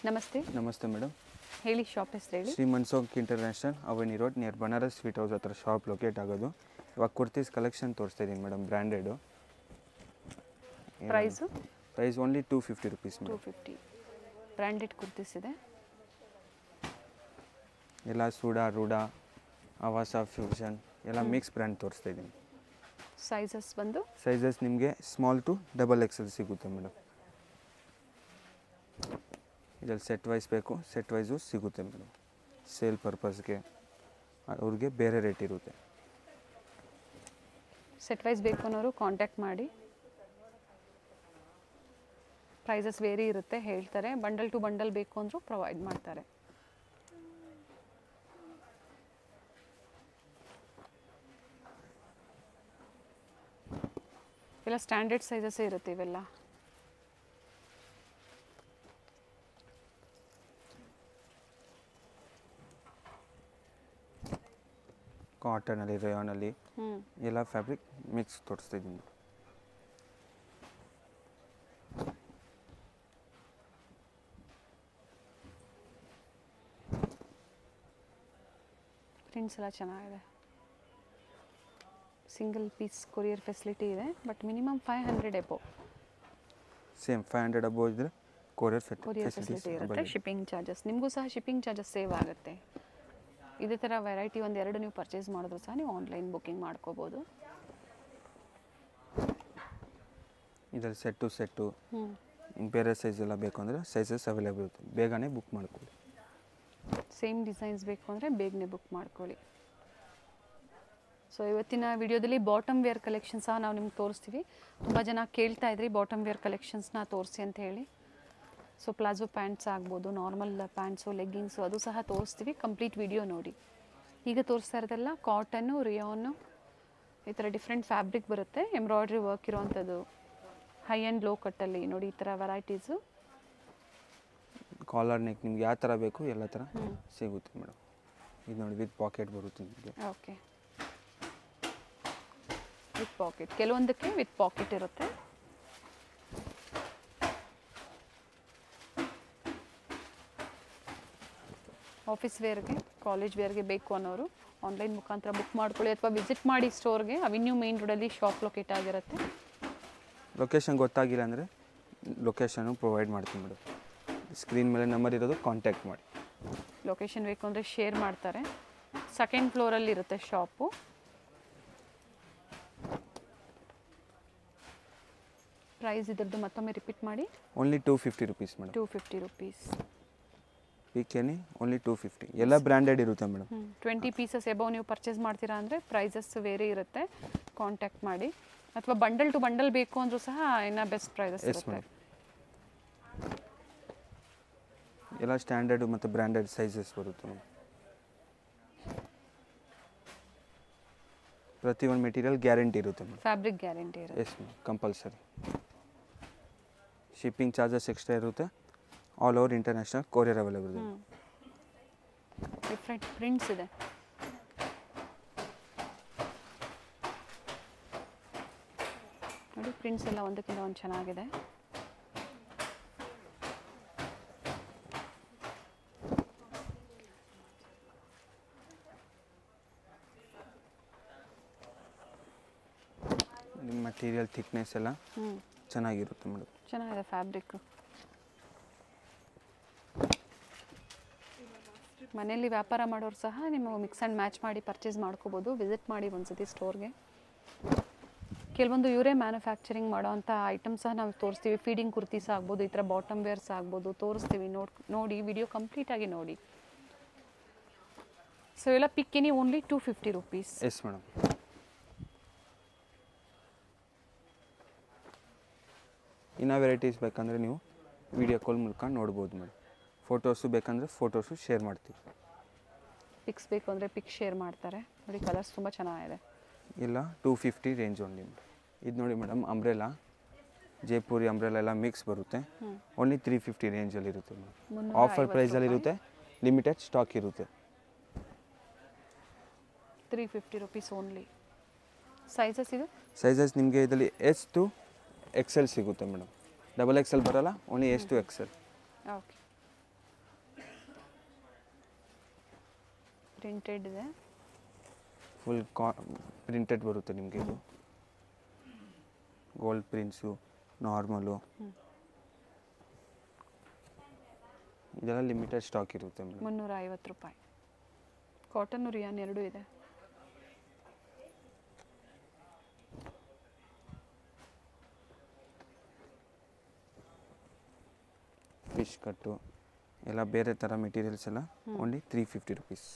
ನಮಸ್ತೆ ನಮಸ್ತೆ ಮೇಡಮ್ ಹೇಳಿ ಶಾಪ್ ಹೆಸರು ಹೇಳಿ ಶ್ರೀ ಮನ್ಸೋಕ್ international avenue road near Banaras sweet house ಹತ್ರ ಶಾಪ್ ಲೊಕೇಟ್ ಆಗೋದು ಇವಾಗ ಕುರ್ತೀಸ್ ಕಲೆಕ್ಷನ್ ತೋರಿಸ್ತಾ ಇದ್ದೀನಿ madam branded price price only two fifty rupees two madam fifty branded kurtis ಇದೆ ಎಲ್ಲ ಸೂಡಾ ರೂಡಾ ಅವಾಸ ಫ್ಯೂಷನ್ ಎಲ್ಲ ಮಿಕ್ಸ್ ಬ್ರ್ಯಾಂಡ್ ತೋರಿಸ್ತಾ ಇದ್ದೀನಿ ಸೈಜಸ್ ಬಂದು ಸೈಜಸ್ ನಿಮಗೆ ಸ್ಮಾಲ್ ಟು ಡಬಲ್ ಎಕ್ಸೆಲ್ ಸಿಗುತ್ತೆ ಮೇಡಮ್ ಇದರಲ್ಲಿ ಸೆಟ್ ವೈಸ್ ಬೇಕು ಸೆಟ್ ವೈಸು ಸಿಗುತ್ತೆ ಮೇಡಮ್ ಸೇಲ್ ಪರ್ಪಸ್ಗೆ ಅವ್ರಿಗೆ ಬೇರೆ ರೇಟ್ ಇರುತ್ತೆ ಸೆಟ್ ವೈಸ್ ಬೇಕು ಅನ್ನೋರು ಕಾಂಟ್ಯಾಕ್ಟ್ ಮಾಡಿ ಪ್ರೈಸಸ್ ವೇರಿ ಇರುತ್ತೆ ಹೇಳ್ತಾರೆ ಬಂಡಲ್ ಟು ಬಂಡಲ್ ಬೇಕು ಅಂದರೂ ಪ್ರೊವೈಡ್ ಮಾಡ್ತಾರೆ ಎಲ್ಲ ಸ್ಟ್ಯಾಂಡರ್ಡ್ ಸೈಜಸ್ಸೇ ಇರುತ್ತೆ ಇವೆಲ್ಲ ಕಾಟನಲ್ಲಿ ರೇಯಾನಲ್ಲಿ ಹ್ಞೂ ಎಲ್ಲ ಫ್ಯಾಬ್ರಿಕ್ ಮಿಕ್ಸ್ ತೋರಿಸ್ತಾ ಇದ್ದೀನಿ ಪ್ರಿಂಟ್ಸ್ ಎಲ್ಲ ಚೆನ್ನಾಗಿದೆ ಸಿಂಗಲ್ ಪೀಸ್ ಕೊರಿಯರ್ ಫೆಸಿಲಿಟಿ ಇದೆ but minimum five hundred above same five hundred above ಇದ್ದರೆ ಕೊರಿಯರ್ ಕೊರಿಯರ್ ಫೆಸಿಲಿಟಿ ಇರುತ್ತೆ ಶಿಪ್ಪಿಂಗ್ ಚಾರ್ಜಸ್ ನಿಮಗೂ ಸಹ ಶಿಪ್ಪಿಂಗ್ ಚಾರ್ಜಸ್ ಸೇವ್ ಆಗುತ್ತೆ ಇದೇ ಥರ ವೆರೈಟಿ ಒಂದು ಎರಡು ನೀವು ಪರ್ಚೇಸ್ ಮಾಡಿದ್ರು ಸಹ ನೀವು ಆನ್ಲೈನ್ ಬುಕ್ಕಿಂಗ್ ಮಾಡ್ಕೋಬೋದು ಇದರಲ್ಲಿ ಸೆಟ್ಟು ಸೆಟ್ಟು ಹ್ಞೂ ಬೇರೆ ಸೈಜ್ ಎಲ್ಲ ಬೇಕು ಅಂದರೆ ಸೈಜಸ್ ಅವೈಲೇಬಲ್ ಇರುತ್ತೆ ಬೇಗನೆ ಬುಕ್ ಮಾಡ್ಕೊಳ್ಳಿ ಸೇಮ್ ಡಿಸೈನ್ಸ್ ಬೇಕು ಅಂದರೆ ಬೇಗನೆ ಬುಕ್ ಮಾಡ್ಕೊಳ್ಳಿ ಸೊ ಇವತ್ತಿನ ವಿಡಿಯೋದಲ್ಲಿ ಬಾಟಮ್ ವೇರ್ ಕಲೆಕ್ಷನ್ ಸಹ ನಾವು ನಿಮ್ಗೆ ತೋರಿಸ್ತೀವಿ ತುಂಬ ಜನ ಕೇಳ್ತಾ ಇದ್ರಿ ಬಾಟಮ್ ವೇರ್ ಕಲೆಕ್ಷನ್ಸ್ನ ತೋರಿಸಿ ಅಂತ ಹೇಳಿ ಸೊ ಪ್ಲಾಜೋ ಪ್ಯಾಂಟ್ಸ್ ಆಗ್ಬೋದು ನಾರ್ಮಲ್ ಪ್ಯಾಂಟ್ಸು ಲೆಗ್ಗಿನ್ಸು ಅದು ಸಹ ತೋರಿಸ್ತೀವಿ ಕಂಪ್ಲೀಟ್ ವಿಡಿಯೋ ನೋಡಿ ಈಗ ತೋರಿಸ್ತಾ ಇರೋದೆಲ್ಲ ಕಾಟನ್ನು ರಿಯಾನು ಈ ಥರ ಡಿಫ್ರೆಂಟ್ ಫ್ಯಾಬ್ರಿಕ್ ಬರುತ್ತೆ ಎಂಬ್ರಾಯ್ಡ್ರಿ ವರ್ಕ್ ಇರೋವಂಥದ್ದು ಹೈ ಆ್ಯಂಡ್ ಲೋ ಕಟ್ಟಲ್ಲಿ ನೋಡಿ ಈ ಥರ ವೆರೈಟೀಸು ಕಾಲರ್ ನೆಕ್ ನಿಮ್ಗೆ ಯಾವ ಥರ ಬೇಕು ಎಲ್ಲ ಥರ ಸಿಗುತ್ತೆ ಮೇಡಮ್ ಇದು ನೋಡಿ ವಿತ್ ಪಾಕೆಟ್ ಬರುತ್ತೆ ನಿಮಗೆ ಓಕೆ ವಿತ್ ಪಾಕೆಟ್ ಕೆಲವೊಂದಕ್ಕೆ ವಿತ್ ಪಾಕೆಟ್ ಇರುತ್ತೆ ಆಫೀಸ್ ವೇರ್ಗೆ ಕಾಲೇಜ್ ವೇರ್ಗೆ ಬೇಕು ಅನ್ನೋರು ಆನ್ಲೈನ್ ಮುಖಾಂತರ ಬುಕ್ ಮಾಡ್ಕೊಳ್ಳಿ ಅಥವಾ ವಿಸಿಟ್ ಮಾಡಿ ಸ್ಟೋರ್ಗೆ ಅವಿನ್ಯೂ ಮೇನ್ ರೋಡಲ್ಲಿ ಶಾಪ್ ಲೊಕೇಟ್ ಆಗಿರುತ್ತೆ ಲೊಕೇಶನ್ ಗೊತ್ತಾಗಿಲ್ಲ ಅಂದರೆ ಲೊಕೇಶನು ಪ್ರೊವೈಡ್ ಮಾಡ್ತೀನಿ ಮೇಡಮ್ ಸ್ಕ್ರೀನ್ ಮೇಲೆ ನಂಬರ್ ಇರೋದು ಕಾಂಟ್ಯಾಕ್ಟ್ ಮಾಡಿ ಲೊಕೇಶನ್ ಬೇಕು ಅಂದರೆ ಶೇರ್ ಮಾಡ್ತಾರೆ ಸೆಕೆಂಡ್ ಫ್ಲೋರಲ್ಲಿ ಇರುತ್ತೆ ಶಾಪು ಪ್ರೈಸ್ ಇದ್ರದ್ದು ಮತ್ತೊಮ್ಮೆ ರಿಪೀಟ್ ಮಾಡಿ only two fifty rupees madam two fifty rupees ಪೀಕೆನಿ ಓನ್ಲಿ ಟೂ ಫಿಫ್ಟಿ ಎಲ್ಲ ಬ್ರ್ಯಾಂಡೆಡ್ ಇರುತ್ತೆ ಮೇಡಮ್ ಟ್ವೆಂಟಿ ಪೀಸಸ್ ಎಬೋ ನೀವು ಪರ್ಚೇಸ್ ಮಾಡ್ತೀರಾ ಅಂದರೆ ಪ್ರೈಸಸ್ ಬೇರೆ ಇರುತ್ತೆ ಕಾಂಟ್ಯಾಕ್ಟ್ ಮಾಡಿ ಅಥವಾ ಬಂಡಲ್ ಟು ಬಂಡಲ್ ಬೇಕು ಅಂದರೂ ಸಹ ಇನ್ನು ಬೆಸ್ಟ್ ಪ್ರೈಸಸ್ ಎಸ್ ಇರುತ್ತೆ ಮೇಡಮ್ ಎಲ್ಲ ಸ್ಟ್ಯಾಂಡರ್ಡ್ ಮತ್ತು ಬ್ರ್ಯಾಂಡೆಡ್ ಸೈಜಸ್ ಬರುತ್ತೆ ಮೇಡಮ್ ಪ್ರತಿಯೊಂದು ಮೆಟೀರಿಯಲ್ ಗ್ಯಾರಂಟಿ ಇರುತ್ತೆ ಮೇಡಮ್ ಫ್ಯಾಬ್ರಿಕ್ ಗ್ಯಾರಂಟಿ ಇರುತ್ತೆ yes ma'am compulsory shipping charges extra ಇರುತ್ತೆ all over international courier available ಇದೆ ಡಿಫ್ರೆಂಟ್ ಪ್ರಿಂಟ್ಸ್ ಇದೆ ನೋಡಿ ಪ್ರಿಂಟ್ಸ್ ಎಲ್ಲ ಒಂದಕ್ಕಿಂತ ಒಂದು ಚೆನ್ನಾಗಿದೆ ನಿಮ್ಮ ಮಟೀರಿಯಲ್ ಥಿಕ್ನೆಸ್ ಎಲ್ಲ ಹ್ಞೂ ಚೆನ್ನಾಗಿರುತ್ತೆ ಮೇಡಮ್ ಚೆನ್ನಾಗಿದೆ ಫ್ಯಾಬ್ರಿಕ್ಕು ಮನೆಯಲ್ಲಿ ವ್ಯಾಪಾರ ಮಾಡೋರು ಸಹ ನೀವು ಮಿಕ್ಸ್ ಆ್ಯಂಡ್ ಮ್ಯಾಚ್ ಮಾಡಿ ಪರ್ಚೇಸ್ ಮಾಡ್ಕೋಬೋದು ವಿಸಿಟ್ ಮಾಡಿ ಒಂದ್ಸತಿ ಸ್ಟೋರ್ಗೆ ಕೆಲವೊಂದು ಇವರೇ ಮ್ಯಾನುಫ್ಯಾಕ್ಚರಿಂಗ್ ಮಾಡೋವಂಥ ಐಟಮ್ಸ್ ಸಹ ನಾವು ತೋರಿಸ್ತೀವಿ ಫೀಡಿಂಗ್ ಕುರ್ತೀಸ್ ಆಗ್ಬೋದು ಈ ಥರ ಬಾಟಮ್ ವೇರ್ಸ್ ಆಗ್ಬೋದು ತೋರಿಸ್ತೀವಿ ನೋಡ್ ನೋಡಿ ವಿಡಿಯೋ ಕಂಪ್ಲೀಟಾಗಿ ನೋಡಿ ಸೊ ಎಲ್ಲ ಪಿಕ್ಕಿನಿ only two fifty rupees yes madam ಇನ್ನೂ ವೆರೈಟೀಸ್ ಬೇಕಂದರೆ ನೀವು ವಿಡಿಯೋ ಕಾಲ್ ಮೂಲಕ ನೋಡ್ಬೋದು ಮೇಡಮ್ ಫೋಟೋಸು ಬೇಕಂದರೆ ಫೋಟೋಸು ಶೇರ್ ಮಾಡ್ತೀವಿ ಪಿಕ್ಸ್ ಬೇಕು ಅಂದರೆ ಪಿಕ್ ಶೇರ್ ಮಾಡ್ತಾರೆ ನೋಡಿ ಕಲರ್ಸ್ ತುಂಬ ಚೆನ್ನಾಗಿದೆ ಇಲ್ಲ ಟೂ ಫಿಫ್ಟಿ ರೇಂಜ್ ಓನ್ಲಿ ಇದು ನೋಡಿ ಮೇಡಮ್ ಅಂಬ್ರೆಲಾ ಜೈಪುರಿ ಅಂಬ್ರೆಲಾ ಎಲ್ಲ ಮಿಕ್ಸ್ ಬರುತ್ತೆ ಓನ್ಲಿ ತ್ರೀ ಫಿಫ್ಟಿ ರೇಂಜಲ್ಲಿ ಇರುತ್ತೆ ಮೇಡಮ್ ಮುನ್ನೂರ ಆಫರ್ ಐವತ್ತು ಪ್ರೈಸಲ್ಲಿ ಇರುತ್ತೆ ಲಿಮಿಟೆಡ್ ಸ್ಟಾಕ್ ಇರುತ್ತೆ three fifty rupees only sizes ಇದು ಸೈಜಸ್ ನಿಮಗೆ ಇದರಲ್ಲಿ ಎಸ್ ಟು ಎಕ್ಸೆಲ್ ಸಿಗುತ್ತೆ ಮೇಡಮ್ ಡಬಲ್ ಎಕ್ಸೆಲ್ ಬರಲ್ಲ only S to XL okay printed ಇದೆ ಫುಲ್ ಕಾ ಪ್ರಿಂಟೆಡ್ ಬರುತ್ತೆ ನಿಮಗೆ ಇದು ಗೋಲ್ಡ್ ಪ್ರಿಂಟ್ಸು ನಾರ್ಮಲು ಇದೆಲ್ಲ ಲಿಮಿಟೆಡ್ ಸ್ಟಾಕ್ ಇರುತ್ತೆ ಮೇಡಮ್ ಮುನ್ನೂರ ಐವತ್ತು ರೂಪಾಯಿ ಕಾಟನ್ ರಿಯಾನ್ ಎರಡೂ ಇದೆ ಫಿಶ್ ಕಟ್ಟು ಎಲ್ಲ ಬೇರೆ ಥರ ಮೆಟೀರಿಯಲ್ಸ್ ಎಲ್ಲ ಓನ್ಲಿ ತ್ರೀ ಫಿಫ್ಟಿ ರುಪೀಸ್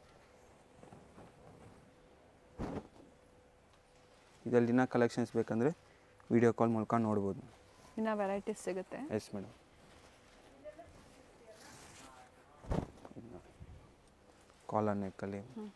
ಇದರಲ್ಲಿ ದಿನ ಕಲೆಕ್ಷನ್ಸ್ ಬೇಕಂದರೆ ವಿಡಿಯೋ ಕಾಲ್ ಮೂಲಕ ನೋಡ್ಬೋದು ಇನ್ನು ವೆರೈಟೀಸ್ ಸಿಗುತ್ತೆ ಎಸ್ ಮೇಡಮ್ ಕಾಲರ್ ನೆಕ್ಕಲ್ಲಿ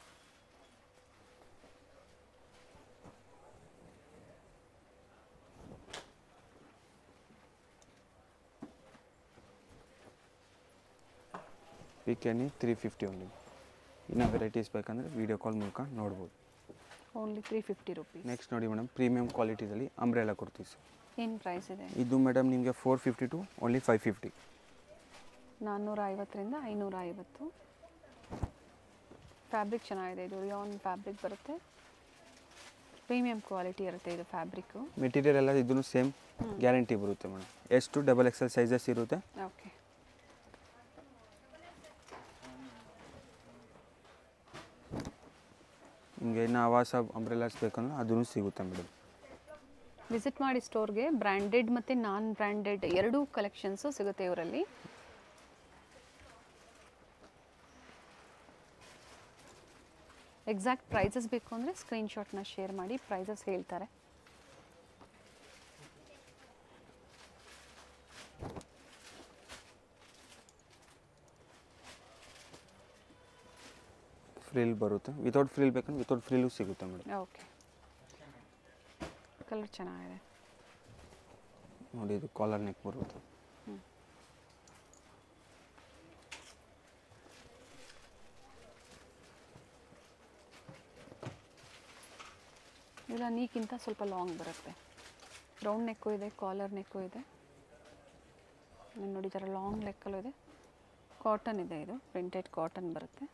ವೀಕೆಂಡಿ ತ್ರೀ ಫಿಫ್ಟಿ ಓನ್ಲಿ ಇನ್ನು ವೆರೈಟೀಸ್ ಬೇಕಂದರೆ ವಿಡಿಯೋ ಕಾಲ್ ಮೂಲಕ ನೋಡ್ಬೋದು only three fifty rupees next ನೋಡಿ ಮೇಡಮ್ ಪ್ರೀಮಿಯಂ ಕ್ವಾಲಿಟಿದಲ್ಲಿ ಅಂಬ್ರೆಲ್ಲ ಕುರ್ತೀಸ್ ಏನು ಪ್ರೈಸ್ ಇದೆ ಇದು ಮೇಡಮ್ ನಿಮಗೆ four fifty to only five fifty ನಾನ್ನೂರ ಐವತ್ತರಿಂದ ಐನೂರ ಐವತ್ತು ಫ್ಯಾಬ್ರಿಕ್ ಚೆನ್ನಾಗಿದೆ ಇದು ರಿಯಾನ್ ಫ್ಯಾಬ್ರಿಕ್ ಬರುತ್ತೆ ಪ್ರೀಮಿಯಂ ಕ್ವಾಲಿಟಿ ಇರುತ್ತೆ ಇದು ಫ್ಯಾಬ್ರಿಕ್ಕು ಮೆಟೀರಿಯಲ್ ಎಲ್ಲ ಇದೂ ಸೇಮ್ ಗ್ಯಾರಂಟಿ ಬರುತ್ತೆ ಮೇಡಮ್ ಎಷ್ಟು ಡಬಲ್ ಎಕ್ಸೆಲ್ ಸೈಜಸ್ ಇರುತ್ತೆ ಓಕೆ ನಿಮಗೆ ಇನ್ನು ಆವಾಸ ಅಂಬ್ರೆಲಾಸ್ ಬೇಕಂದ್ರೆ ಅದೂ ಸಿಗುತ್ತೆ ಮೇಡಮ್ ವಿಸಿಟ್ ಮಾಡಿ ಸ್ಟೋರ್ಗೆ ಬ್ರ್ಯಾಂಡೆಡ್ ಮತ್ತು ನಾನ್ ಬ್ರ್ಯಾಂಡೆಡ್ ಎರಡೂ ಕಲೆಕ್ಷನ್ಸು ಸಿಗುತ್ತೆ ಇವರಲ್ಲಿ ಎಕ್ಸಾಕ್ಟ್ ಪ್ರೈಸಸ್ ಬೇಕು ಅಂದರೆ ಸ್ಕ್ರೀನ್ಶಾಟ್ನ ಶೇರ್ ಮಾಡಿ ಪ್ರೈಸಸ್ ಹೇಳ್ತಾರೆ ಫ್ರಿಲ್ ಬರುತ್ತೆ ವಿತೌಟ್ ಫ್ರಿಲ್ ಬೇಕಂದ್ರೆ ವಿತೌಟ್ ಫ್ರಿಲ್ಲೂ ಸಿಗುತ್ತೆ ಮೇಡಮ್ ಓಕೆ ಕಲರ್ ಚೆನ್ನಾಗಿದೆ ನೋಡಿ ಇದು ಕಾಲರ್ ನೆಕ್ ಬರುತ್ತೆ ಇಲ್ಲ ನೀಕ್ಕಿಂತ ಸ್ವಲ್ಪ ಲಾಂಗ್ ಬರುತ್ತೆ ರೌಂಡ್ ನೆಕ್ಕು ಇದೆ ಕಾಲರ್ ನೆಕ್ಕು ಇದೆ ನಾನು ನೋಡಿ ಥರ ಲಾಂಗ್ ಲೆಕ್ಕಲ್ಲೂ ಇದೆ ಕಾಟನ್ ಇದೆ ಇದು ಪ್ರಿಂಟೆಡ್ ಕಾಟನ್ ಬರುತ್ತೆ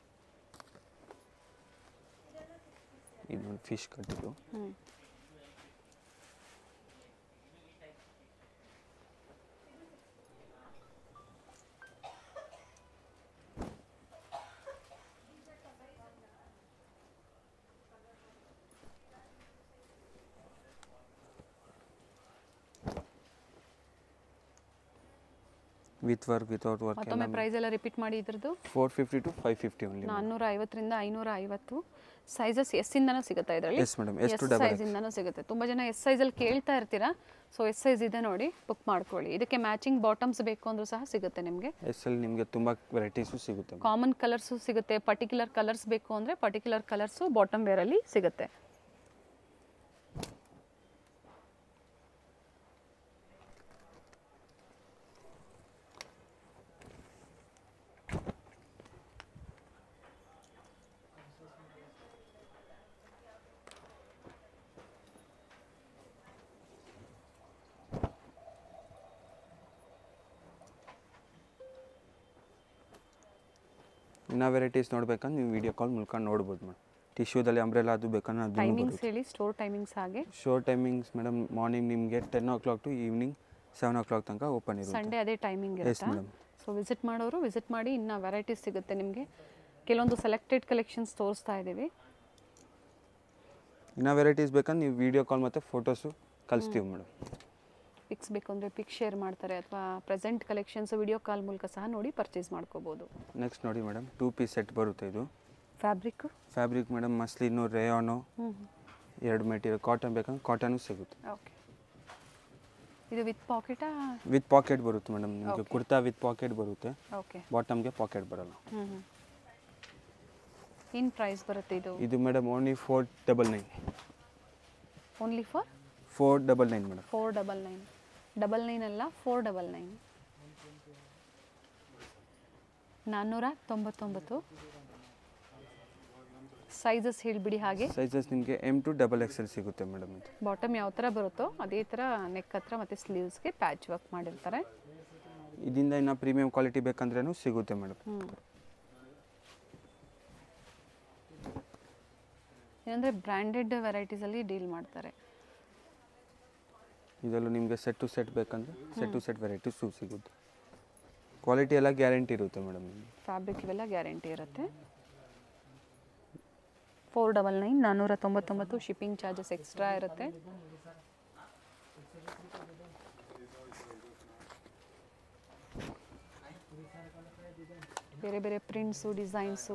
ಇದು ಫಿಶ್ ಕಟ್ಟಿದ್ದು ಹ್ಞೂ ವಿತ್ ವರ್ಕ್ ವಿತೌಟ್ ವರ್ಕ್ ಮತ್ತೊಮ್ಮೆ ಪ್ರೈಸ್ ಎಲ್ಲ ರಿಪೀಟ್ ಮಾಡಿ ಇದ್ರದ್ದು four fifty to five fifty only ನಾನ್ನೂರ ಐವತ್ತರಿಂದ ಐನೂರ ಐವತ್ತು ಸೈಜಸ್ ಎಸ್ಸಿಂದನೂ ಸಿಗುತ್ತಾ ಇದರಲ್ಲಿ ಎಸ್ ಮೇಡಮ್ ಎಷ್ಟು ಎಸ್ ಡಬಲ್ ಸೈಜಿಂದನೂ ಸಿಗುತ್ತೆ ತುಂಬ ಜನ ಎಸ್ ಸೈಜಲ್ಲಿ ಕೇಳ್ತಾ ಇರ್ತೀರಾ ಸೊ ಎಸ್ ಸೈಜ್ ಇದೆ ನೋಡಿ ಬುಕ್ ಮಾಡ್ಕೊಳ್ಳಿ ಇದಕ್ಕೆ ಮ್ಯಾಚಿಂಗ್ ಬಾಟಮ್ಸ್ ಬೇಕು ಅಂದರೂ ಸಹ ಸಿಗುತ್ತೆ ನಿಮಗೆ ಎಸ್ ಅಲ್ಲಿ ನಿಮಗೆ ತುಂಬ ವೆರೈಟೀಸು ಸಿಗುತ್ತೆ madam. ಕಾಮನ್ ಕಲರ್ಸು ಸಿಗುತ್ತೆ ಪರ್ಟಿಕ್ಯುಲರ್ ಕಲರ್ಸ್ ಬೇಕು ಅಂದರೆ ಪರ್ಟಿಕ್ಯುಲರ್ ಕಲರ್ಸು ಬಾಟಮ್ ವೇರಲ್ಲಿ ಸಿಗುತ್ತೆ ಇನ್ನು ವೆರೈಟೀಸ್ ನೋಡ್ಬೇಕಂದ್ರೆ ನೀವು ವಿಡಿಯೋ ಕಾಲ್ ಮೂಲಕ ನೋಡ್ಬೋದು ಮೇಡಮ್ ಟಿಶ್ಯೂದಲ್ಲಿ ಅಂಬ್ರೆಲ್ಲ ಅದು ಬೇಕಂದ್ರೆ ಅದು ಟೈಮಿಂಗ್ಸ್ ಹೇಳಿ ಸ್ಟೋರ್ ಟೈಮಿಂಗ್ಸ್ ಹಾಗೆ ಶೋ ಟೈಮಿಂಗ್ಸ್ ಮೇಡಮ್ ಮಾರ್ನಿಂಗ್ ನಿಮಗೆ ten o'clock to evening seven o'clock ತನಕ ಓಪನ್ ಇರುತ್ತೆ ಸಂಡೇ ಅದೇ ಟೈಮಿಂಗ್ ಎಸ್ ಇರುತ್ತಾ ಮೇಡಮ್ ಸೊ ವಿಸಿಟ್ ಮಾಡೋರು ವಿಸಿಟ್ ಮಾಡಿ ಇನ್ನು ವೆರೈಟೀಸ್ ಸಿಗುತ್ತೆ ನಿಮಗೆ ಕೆಲವೊಂದು ಸೆಲೆಕ್ಟೆಡ್ ಕಲೆಕ್ಷನ್ಸ್ ತೋರಿಸ್ತಾ ಇದ್ದೀವಿ ಇನ್ನು ವೆರೈಟೀಸ್ ಬೇಕಂದ್ರೆ ನೀವು ವಿಡಿಯೋ ಕಾಲ್ ಮತ್ತು ಫೋಟೋಸು ಕಳಿಸ್ತೀವಿ ಮೇಡಮ್ ಪಿಕ್ಸ್ ಬೇಕು ಅಂದರೆ ಪಿಕ್ ಶೇರ್ ಮಾಡ್ತಾರೆ ಅಥವಾ ಪ್ರೆಸೆಂಟ್ ಕಲೆಕ್ಷನ್ಸ್ ವಿಡಿಯೋ ಕಾಲ್ ಮೂಲಕ ಸಹ ನೋಡಿ ಪರ್ಚೇಸ್ ಮಾಡ್ಕೋಬೋದು ನೆಕ್ಸ್ಟ್ ನೋಡಿ ಮೇಡಮ್ ಟೂ ಪೀಸ್ ಸೆಟ್ ಬರುತ್ತೆ ಇದು fabric fabric madam muslin rayon ಹ್ಞೂ ಎರಡು ಮೆಟೀರಿಯಲ್ ಕಾಟನ್ ಬೇಕಂದ್ರೆ ಕಾಟನು ಸಿಗುತ್ತೆ ಓಕೆ ಇದು ವಿತ್ ಪಾಕೆಟಾ ವಿತ್ ಪಾಕೆಟ್ ಬರುತ್ತೆ ಮೇಡಮ್ ನಿಮಗೆ Okay. ಕುರ್ತಾ ವಿತ್ ಪಾಕೆಟ್ ಬರುತ್ತೆ ಓಕೆ ಬಾಟಮ್ಗೆ ಪಾಕೆಟ್ ಬರಲ್ಲ ಹ್ಞೂ ಹ್ಞೂ ಏನು ಪ್ರೈಸ್ ಬರುತ್ತೆ ಇದು ಇದು madam only four double nine only for four double nine madam four double nine double nine ಅಲ್ಲ ಫೋರ್ ಡಬಲ್ ನೈನ್ ನಾನ್ನೂರ ತೊಂಬತ್ತೊಂಬತ್ತು ಸೈಜಸ್ ಹೇಳಿಬಿಡಿ ಹಾಗೆ ಸೈಜಸ್ ನಿಮಗೆ ಎಮ್ ಟು ಡಬಲ್ ಎಕ್ಸೆಲ್ ಸಿಗುತ್ತೆ ಮೇಡಮ್ ಇದು ಬಾಟಮ್ ಯಾವ ಥರ ಬರುತ್ತೋ ಅದೇ ಥರ ನೆಕ್ ಹತ್ರ ಮತ್ತು ಸ್ಲೀವ್ಸ್ಗೆ ಪ್ಯಾಚ್ ವರ್ಕ್ ಮಾಡಿರ್ತಾರೆ ಇದರಿಂದ ಇನ್ನು ಪ್ರೀಮಿಯಂ ಕ್ವಾಲಿಟಿ ಬೇಕಂದ್ರೂ ಸಿಗುತ್ತೆ ಮೇಡಮ್ ಹ್ಞೂ ಏನಂದರೆ ಬ್ರ್ಯಾಂಡೆಡ್ ವೆರೈಟೀಸಲ್ಲಿ ಡೀಲ್ ಮಾಡ್ತಾರೆ ಇದರಲ್ಲೂ ನಿಮಗೆ ಸೆಟ್ ಟು ಸೆಟ್ ಬೇಕಂದ್ರೆ ಸೆಟ್ ಟು ಸೆಟ್ ವೆರೈಟೀಸು ಸಿಗುತ್ತೆ ಕ್ವಾಲಿಟಿ ಎಲ್ಲ ಗ್ಯಾರಂಟಿ ಇರುತ್ತೆ ಮೇಡಮ್ ನಿಮಗೆ ಫ್ಯಾಬ್ರಿಕ್ ಇವೆಲ್ಲ ಗ್ಯಾರಂಟಿ ಇರುತ್ತೆ ಫೋರ್ ಡಬಲ್ ನೈನ್ ನಾನ್ನೂರ ತೊಂಬತ್ತೊಂಬತ್ತು ಶಿಪ್ಪಿಂಗ್ ಚಾರ್ಜಸ್ ಎಕ್ಸ್ಟ್ರಾ ಇರುತ್ತೆ ಬೇರೆ ಬೇರೆ ಪ್ರಿಂಟ್ಸು ಡಿಸೈನ್ಸು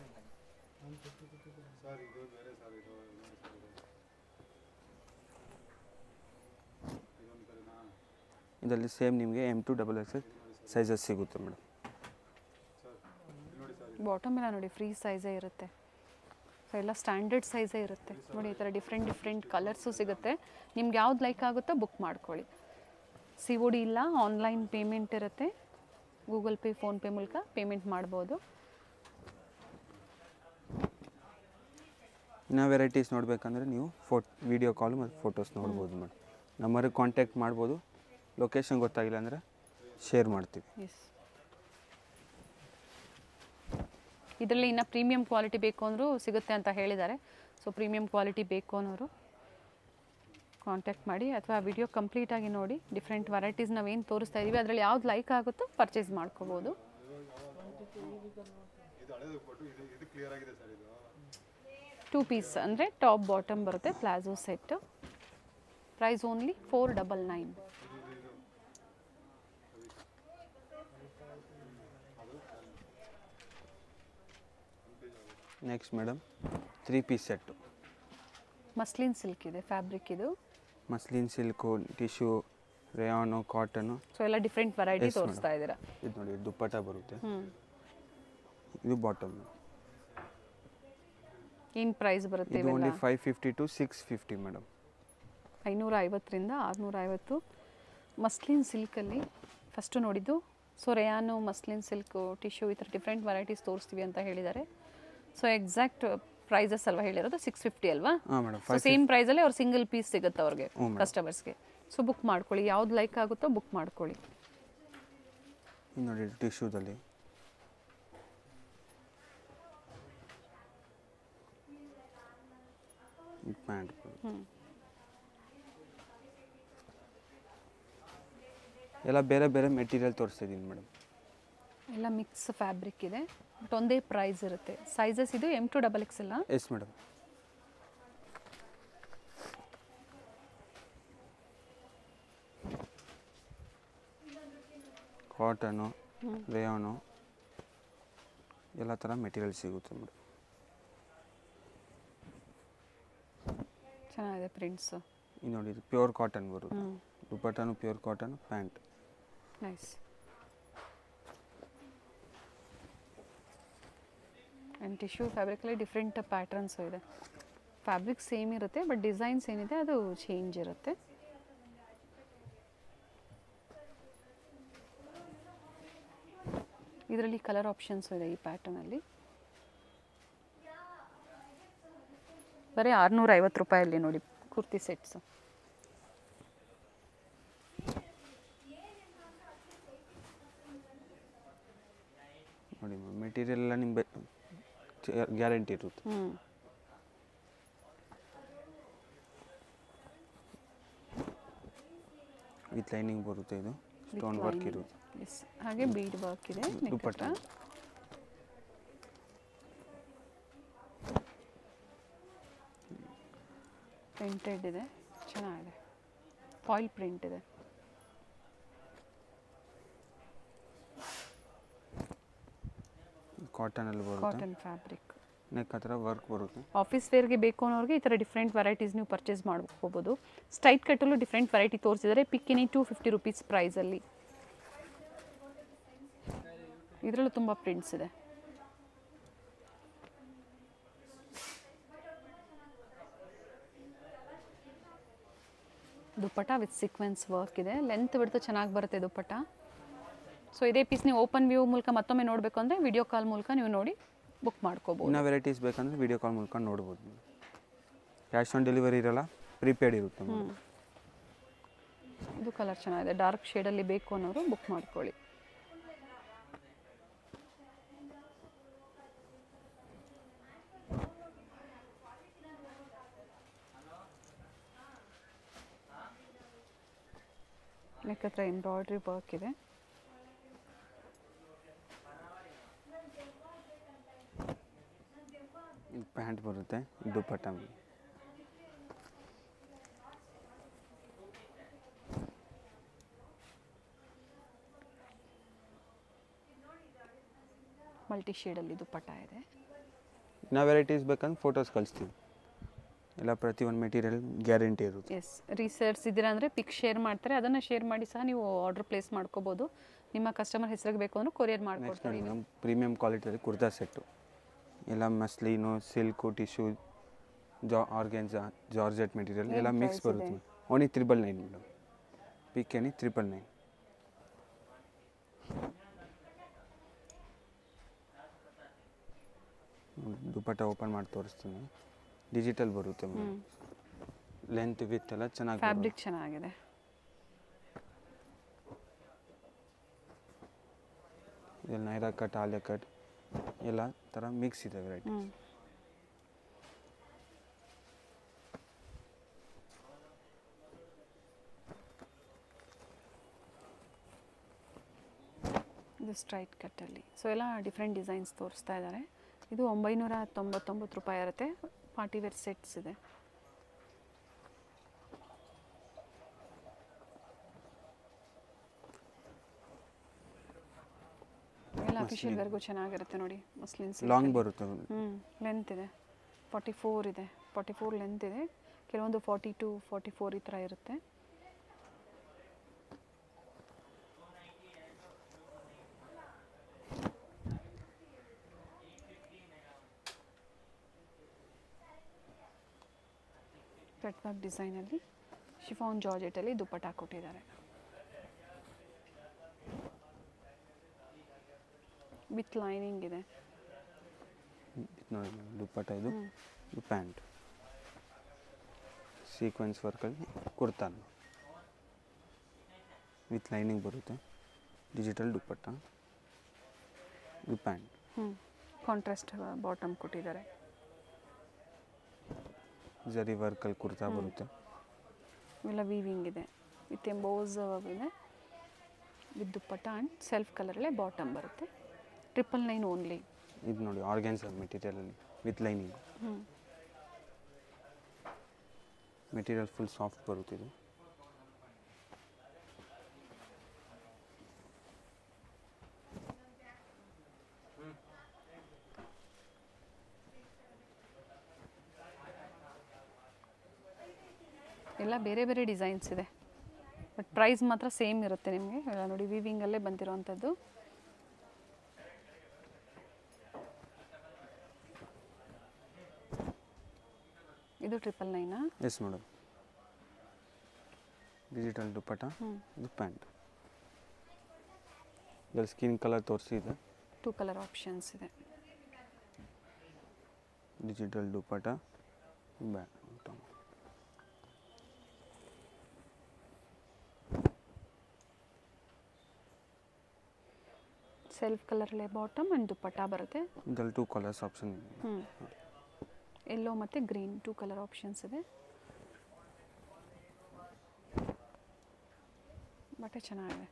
ಇದರಲ್ಲಿ ಸೇಮ್ ನಿಮಗೆ M to double X sizes ಸಿಗುತ್ತೆ ಮೇಡಮ್ ಬಾಟಮ್ ಎಲ್ಲ ನೋಡಿ ಫ್ರೀ ಸೈಜೇ ಇರುತ್ತೆ ಸೊ ಎಲ್ಲ ಸ್ಟ್ಯಾಂಡರ್ಡ್ ಸೈಜೇ ಇರುತ್ತೆ ನೋಡಿ ಈ ಥರ ಡಿಫ್ರೆಂಟ್ ಡಿಫ್ರೆಂಟ್ ಕಲರ್ಸು ಸಿಗುತ್ತೆ ನಿಮ್ಗೆ ಯಾವ್ದು ಲೈಕ್ ಆಗುತ್ತೋ ಬುಕ್ ಮಾಡ್ಕೊಳ್ಳಿ ಸಿ ಒ ಡಿ ಇಲ್ಲ ಆನ್ಲೈನ್ ಪೇಮೆಂಟ್ ಇರುತ್ತೆ ಗೂಗಲ್ ಪೇ ಫೋನ್ಪೇ ಮೂಲಕ ಪೇಮೆಂಟ್ ಮಾಡ್ಬೋದು ಇನ್ನು ವೆರೈಟೀಸ್ ನೋಡಬೇಕಂದ್ರೆ ನೀವು ಫೋಟ್ ವೀಡಿಯೋ ಕಾಲ್ ಮತ್ತು ಫೋಟೋಸ್ ನೋಡ್ಬೋದು ಮೇಡಮ್ ನಮ್ಮವ್ರಿಗೆ ಕಾಂಟ್ಯಾಕ್ಟ್ ಮಾಡ್ಬೋದು ಲೊಕೇಶನ್ ಗೊತ್ತಾಗಿಲ್ಲ ಅಂದರೆ ಶೇರ್ ಮಾಡ್ತೀವಿ ಎಸ್ ಇದರಲ್ಲಿ ಇನ್ನು ಪ್ರೀಮಿಯಂ ಕ್ವಾಲಿಟಿ ಬೇಕು ಅಂದರೂ ಸಿಗುತ್ತೆ ಅಂತ ಹೇಳಿದ್ದಾರೆ ಸೊ ಪ್ರೀಮಿಯಂ ಕ್ವಾಲಿಟಿ ಬೇಕು ಅನ್ನೋರು ಕಾಂಟ್ಯಾಕ್ಟ್ ಮಾಡಿ ಅಥವಾ ವಿಡಿಯೋ ಕಂಪ್ಲೀಟಾಗಿ ನೋಡಿ ಡಿಫ್ರೆಂಟ್ ವೆರೈಟೀಸ್ ನಾವೇನು ತೋರಿಸ್ತಾ ಇದ್ದೀವಿ ಅದರಲ್ಲಿ ಯಾವ್ದು ಲೈಕ್ ಆಗುತ್ತೋ ಪರ್ಚೇಸ್ ಮಾಡ್ಕೋಬೋದು ಟೂ ಪೀಸ್ ಅಂದರೆ ಟಾಪ್ ಬಾಟಮ್ ಬರುತ್ತೆ palazzo set price only four double nine next madam three piece set muslin silk ಇದೆ ಫ್ಯಾಬ್ರಿಕ್ ಇದು muslin silk tissue rayon cotton so ಎಲ್ಲ ಡಿಫ್ರೆಂಟ್ ವೆರೈಟಿ Yes, madam. ತೋರಿಸ್ತಾ ಇದ್ದೀರಾ ಇದು ನೋಡಿ ದುಪ್ಪಟ ಬರುತ್ತೆ ಹ್ಞೂ ಇದು ಬಾಟಮ್ ಏನು ಪ್ರೈಸ್ ಬರುತ್ತೆ ಇದು ಓನ್ಲಿ ಇವೆಲ್ಲ five fifty to six fifty madam ಐನೂರ ಐವತ್ತರಿಂದ ಆರುನೂರ ಐವತ್ತು ಮಸ್ಲಿನ್ ಸಿಲ್ಕಲ್ಲಿ ಫಸ್ಟು ನೋಡಿದ್ದು so rayon muslin silk tissue ಈ ಥರ ಡಿಫ್ರೆಂಟ್ ವೆರೈಟೀಸ್ ತೋರಿಸ್ತೀವಿ ಅಂತ ಹೇಳಿದ್ದಾರೆ ಸೊ ಎಕ್ಸಾಕ್ಟ್ ಪ್ರೈಸಸ್ ಅಲ್ವಾ ಹೇಳಿರೋದು ಸಿಕ್ಸ್ ಫಿಫ್ಟಿ ಅಲ್ವಾ ಹಾಂ ಮೇಡಮ್ ಸೊ ಫೈವ್ ಸೇಮ್ ಪ್ರೈಸಲ್ಲಿ ಅವ್ರು ಸಿಂಗಲ್ ಪೀಸ್ ಸಿಗುತ್ತೆ ಅವ್ರಿಗೆ ಹ್ಞೂ madam. ಕಸ್ಟಮರ್ಸ್ಗೆ ಸೊ ಬುಕ್ ಮಾಡ್ಕೊಳ್ಳಿ ಯಾವ್ದು ಲೈಕ್ ಆಗುತ್ತೋ ಬುಕ್ ಮಾಡ್ಕೊಳ್ಳಿ ಇದು ನೋಡಿ ಟಿಶ್ಯೂದಲ್ಲಿ ಪ್ಯಾಂಟ್ ಎಲ್ಲ ಬೇರೆ ಬೇರೆ ಮೆಟೀರಿಯಲ್ ತೋರಿಸ್ತಿದ್ದೀನಿ ಮೇಡಮ್ ಎಲ್ಲ ಮಿಕ್ಸ್ ಫ್ಯಾಬ್ರಿಕ್ ಇದೆ ಬಟ್ ಒಂದೇ ಪ್ರೈಸ್ ಇರುತ್ತೆ ಸೈಜಸ್ ಇದು ಎಮ್ ಟು ಡಬಲ್ ಎಕ್ಸ್ ಎಲ್ಲ ಎಸ್ ಮೇಡಮ್ ಕಾಟನು ರೇಯಾನು ಎಲ್ಲ ಥರ ಮೆಟೀರಿಯಲ್ ಸಿಗುತ್ತೆ ಮೇಡಮ್ ಚೆನ್ನಾಗಿದೆ ಪ್ರಿಂಟ್ಸು ಇದು ನೋಡಿ ಇದು ಪ್ಯೂರ್ ಕಾಟನ್ ಬರುತ್ತೆ ಹ್ಞೂ ದುಪ್ಪಟ್ಟನು pure cotton pant nice and tissue ಫ್ಯಾಬ್ರಿಕಲ್ಲಿ ಡಿಫ್ರೆಂಟ್ ಪ್ಯಾಟರ್ನ್ಸು ಇದೆ ಫ್ಯಾಬ್ರಿಕ್ ಸೇಮ್ ಇರುತ್ತೆ ಬಟ್ ಡಿಸೈನ್ಸ್ ಏನಿದೆ ಅದು ಚೇಂಜ್ ಇರುತ್ತೆ ಇದರಲ್ಲಿ ಕಲರ್ ಆಪ್ಷನ್ಸು ಇದೆ ಈ ಪ್ಯಾಟರ್ನಲ್ಲಿ ಬರೀ ಆರುನೂರ ಐವತ್ತು ರೂಪಾಯಲ್ಲಿ ನೋಡಿ ಕುರ್ತಿ ಸೆಟ್ಸು ನೋಡಿ ಮೆಟೀರಿಯಲ್ ಎಲ್ಲ ನಿಮ್ಗೆ ಗ್ಯಾರಂಟಿ ಇರುತ್ತೆ ಹ್ಞೂ ವಿತ್ ಲೈನಿಂಗ್ ಬರುತ್ತೆ ಇದು ಸ್ಟೋನ್ ವರ್ಕ್ ಇರುತ್ತೆ ಎಸ್ ಹಾಗೆ ಬೀಡ್ ವರ್ಕ್ ಇದೆ neck ದುಪ್ಪಟ್ಟ. ಹತ್ರ. ಪ್ರಿಂಟೆಡ್ ಇದೆ ಚೆನ್ನಾಗಿದೆ ಫಾಯಿಲ್ ಪ್ರಿಂಟ್ ಇದೆ ಕಾಟನಲ್ಲಿ ಬರುತ್ತೆ ಕಾಟನ್ ಫ್ಯಾಬ್ರಿಕ್ ನೆಕ್ ಹತ್ರ ವರ್ಕ್ ಬರುತ್ತೆ ಆಫೀಸ್ ವೇರ್ಗೆ ಬೇಕು ಅನ್ನೋರಿಗೆ ಈ ಥರ ಡಿಫ್ರೆಂಟ್ ವೆರೈಟೀಸ್ ನೀವು ಪರ್ಚೇಸ್ ಮಾಡ್ಕೋಬೋದು ಸ್ಟ್ರೈಟ್ ಕಟ್ಟಲ್ಲೂ ಡಿಫ್ರೆಂಟ್ ವೆರೈಟಿ ತೋರಿಸಿದ್ದಾರೆ ಪಿಕ್ಕಿನಿ ಟೂ ಫಿಫ್ಟಿ ರುಪೀಸ್ ಪ್ರೈಸಲ್ಲಿ ಇದರಲ್ಲೂ ತುಂಬ ಪ್ರಿಂಟ್ಸ್ ಇದೆ ದುಪ್ಪಟ ವಿತ್ ಸೀಕ್ವೆನ್ಸ್ ವರ್ಕ್ ಇದೆ ಲೆಂತ್ ಬಿಡ್ತು ಚೆನ್ನಾಗಿ ಬರುತ್ತೆ ದುಪ್ಪಟ ಸೊ ಇದೇ ಪೀಸ್ ನೀವು ಓಪನ್ ವ್ಯೂ ಮೂಲಕ ಮತ್ತೊಮ್ಮೆ ನೋಡಬೇಕು ಅಂದರೆ ವಿಡಿಯೋ ಕಾಲ್ ಮೂಲಕ ನೀವು ನೋಡಿ ಬುಕ್ ಮಾಡ್ಕೋಬೋದು ಇನ್ನೂ ವೆರೈಟೀಸ್ ಬೇಕಂದ್ರೆ ವಿಡಿಯೋ ಕಾಲ್ ಮೂಲಕ ನೋಡ್ಬೋದು ಕ್ಯಾಶ್ ಆನ್ ಡೆಲಿವರಿ ಇರಲ್ಲ ಪ್ರೀಪೇಡ್ ಇರುತ್ತೆ madam. ಇದು ಕಲರ್ ಚೆನ್ನಾಗಿದೆ ಡಾರ್ಕ್ ಶೇಡಲ್ಲಿ ಬೇಕು ಅನ್ನೋರು ಬುಕ್ ಮಾಡ್ಕೊಳ್ಳಿ ನೆಕ್ ಹತ್ರ ಎಂಬ್ರಾಯ್ಡ್ರಿ ವರ್ಕ್ ಇದೆ ಇದು ಪ್ಯಾಂಟ್ ಬರುತ್ತೆ ಇದು ದುಪ್ಪಟ್ಟ ಮಲ್ಟಿ ಶೇಡಲ್ಲಿ ದುಪ್ಪಟ್ಟ ಇದೆ ಇನ್ನು ವೆರೈಟೀಸ್ ಬೇಕಂದ್ರೆ ಫೋಟೋಸ್ ಕಳಿಸ್ತೀವಿ ಎಲ್ಲ ಪ್ರತಿಯೊಂದು ಮೆಟೀರಿಯಲ್ ಗ್ಯಾರಂಟಿ ಇರುತ್ತೆ ಎಸ್ ರೀಸರ್ಚ್ ಇದ್ದೀರಾ ಅಂದರೆ ಪಿಕ್ ಶೇರ್ ಮಾಡ್ತಾರೆ ಅದನ್ನು ಶೇರ್ ಮಾಡಿ ಸಹ ನೀವು ಆರ್ಡರ್ ಪ್ಲೇಸ್ ಮಾಡ್ಕೋಬೋದು ನಿಮ್ಮ ಕಸ್ಟಮರ್ ಹೆಸರಿಗೆ ಬೇಕು ಅಂದ್ರೆ ಕೊರಿಯರ್ ನೆಕ್ಸ್ಟ್ ಮಾಡ್ಕೊಡ್ತೀವಿ ನೋಡಿ ನಮ್ಮ ಪ್ರೀಮಿಯಂ ಕ್ವಾಲಿಟಿಯಲ್ಲಿ ಕುರ್ತಾ ಸೆಟ್ಟು ಎಲ್ಲ ಮಸ್ಲೀನು ಸಿಲ್ಕು ಟಿಶ್ಯೂ ಜಾ ಆರ್ಗೆನ್ಜಾ ಜಾರ್ಜೆಟ್ ಮೆಟೀರಿಯಲ್ ಏನ್ ಎಲ್ಲ ಮಿಕ್ಸ್ price ಬರುತ್ತೆ ಇದೆ? Only triple nine madam pick any triple nine dupatta open ಮಾಡಿ ತೋರಿಸ್ತೀನಿ ಡಿಜಿಟಲ್ ಬರುತ್ತೆ ಹ್ಞೂ ಲೆಂತ್ ವಿತ್ ಎಲ್ಲ ಚೆನ್ನಾಗಿ ಫ್ಯಾಬ್ರಿಕ್ ಚೆನ್ನಾಗಿದೆ ಇಲ್ಲಿ ನೈರಾ ಕಟ್ ಆಲಿಯಾ ಕಟ್ ಎಲ್ಲ ಥರ ಮಿಕ್ಸ್ ಇದೆ ವೆರೈಟಿ ಹ್ಞೂ ಇದು ಸ್ಟ್ರೈಟ್ ಕಟ್ಟಲ್ಲಿ ಸೊ ಎಲ್ಲ ಡಿಫ್ರೆಂಟ್ ಡಿಸೈನ್ಸ್ ತೋರಿಸ್ತಾ ಇದ್ದಾರೆ ಇದು ಒಂಬೈನೂರ ತೊಂಬತ್ತೊಂಬತ್ತು ರೂಪಾಯಿ ಇರುತ್ತೆ ಪಾರ್ಟಿ ವೇರ್ ಸೆಟ್ಸ್ ಇದೆ ಎಲ್ಲ ಅಫಿಷಿಯಲ್ ಮಸ್ಲಿನ್. ವರ್ಗೂ ಚೆನ್ನಾಗಿರುತ್ತೆ ನೋಡಿ ಮುಸ್ಲಿಮ್ ಲಾಂಗ್ ಬರುತ್ತೆ ಹ್ಞೂ ಲೆಂತ್ ಇದೆ ಫಾರ್ಟಿ ಫೋರ್ ಇದೆ ಫಾರ್ಟಿ ಫೋರ್ ಲೆಂತ್ ಇದೆ ಕೆಲವೊಂದು ಫಾರ್ಟಿ ಟು ಫಾರ್ಟಿ ಫೋರ್ ಈ ಥರ ಇರುತ್ತೆ ಕಟ್ ವರ್ಕ್ ಡಿಸೈನಲ್ಲಿ ಶಿಫಾನ್ ಜಾರ್ಜೆಟಲ್ಲಿ ದುಪ್ಪಟ್ಟ ಕೊಟ್ಟಿದ್ದಾರೆ ವಿತ್ ಲೈನಿಂಗ್ ಇದೆ ಇದು ನೋಡಿ ದುಪ್ಪಟ್ಟ ಇದು ಹ್ಮ್. ಇದು ಪ್ಯಾಂಟ್ ಸೀಕ್ವೆನ್ಸ್ ವರ್ಕಲ್ಲಿ ಕುರ್ತಾ ವಿತ್ ಲೈನಿಂಗ್ ಬರುತ್ತೆ ಡಿಜಿಟಲ್ ದುಪ್ಪಟ್ಟ ಇದು ಪ್ಯಾಂಟ್ ಹ್ಞೂ ಕಾಂಟ್ರಾಸ್ಟ್ ಬಾಟಮ್ ಕೊಟ್ಟಿದ್ದಾರೆ ಜರಿ ವರ್ಕಲ್ಲಿ ಕುರ್ತಾ ಹ್ಮ್. ಬರುತ್ತೆ ಇವೆಲ್ಲ ವೀವಿಂಗ್ ಇದೆ ವಿತ್ ಎಂಬೋಸ್ ಇದೆ ವಿತ್ ದುಪ್ಪಟ್ಟ ಆ್ಯಂಡ್ ಸೆಲ್ಫ್ ಕಲರಲ್ಲೇ ಬಾಟಮ್ ಬರುತ್ತೆ ಟ್ರಿಪಲ್ ನೈನ್ ಓನ್ಲಿ ಇದು ನೋಡಿ ಆರ್ಗ್ಯಾನ್ಸ್ ಮೆಟೀರಿಯಲಲ್ಲಿ ವಿತ್ ಲೈನಿಂಗ್ ಹ್ಞೂ ಮೆಟೀರಿಯಲ್ ಫುಲ್ ಸಾಫ್ಟ್ ಬರುತ್ತೆ ಇದು ಎಲ್ಲ ಬೇರೆ ಬೇರೆ ಡಿಸೈನ್ಸ್ ಇದೆ ಬಟ್ ಪ್ರೈಸ್ ಮಾತ್ರ ಸೇಮ್ ಇರುತ್ತೆ ನಿಮಗೆ ಎಲ್ಲ ನೋಡಿ ವೀವಿಂಗಲ್ಲೇ ಬಂದಿರೋವಂಥದ್ದು ಇದು ಟ್ರಿಪಲ್ ನೈನಾ ಎಸ್ ಮೇಡಮ್ ಡಿಜಿಟಲ್ ದುಪ್ಪಟ್ಟ ಹ್ಞೂ ಇದು ಪ್ಯಾಂಟ್ ಇದರಲ್ಲಿ ಸ್ಕಿನ್ ಕಲರ್ ತೋರಿಸಿದೆ ಟೂ ಕಲರ್ ಆಪ್ಷನ್ಸ್ ಇದೆ ಡಿಜಿಟಲ್ ದುಪ್ಪಟ್ಟ ಬ್ಯಾ ಸೆಲ್ಫ್ ಕಲರಲ್ಲೇ ಬಾಟಮ್ ಆ್ಯಂಡ್ ದುಪ್ಪಟ್ಟ ಬರುತ್ತೆ ಇದರಲ್ಲಿ ಟೂ ಕಲರ್ಸ್ ಆಪ್ಷನ್ ಇದೆ ಹ್ಞೂ ಎಲ್ಲೋ ಮತ್ತು ಗ್ರೀನ್ ಟೂ ಕಲರ್ ಆಪ್ಷನ್ಸ್ ಇದೆ ಬಟ್ಟೆ ಚೆನ್ನಾಗಿದೆ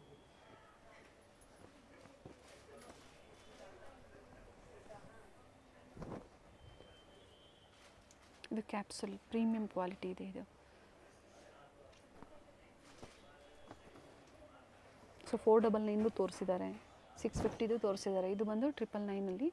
ಇದು ಕ್ಯಾಪ್ಸುಲ್ ಪ್ರೀಮಿಯಂ ಕ್ವಾಲಿಟಿ ಇದೆ ಇದು ಸೊ ಫೋರ್ ಡಬಲ್ ನೈನ್ದು ತೋರಿಸಿದ್ದಾರೆ ಸಿಕ್ಸ್ ಫಿಫ್ಟಿದು ತೋರಿಸಿದ್ದಾರೆ ಇದು ಬಂದು ಟ್ರಿಪಲ್ ನೈನಲ್ಲಿ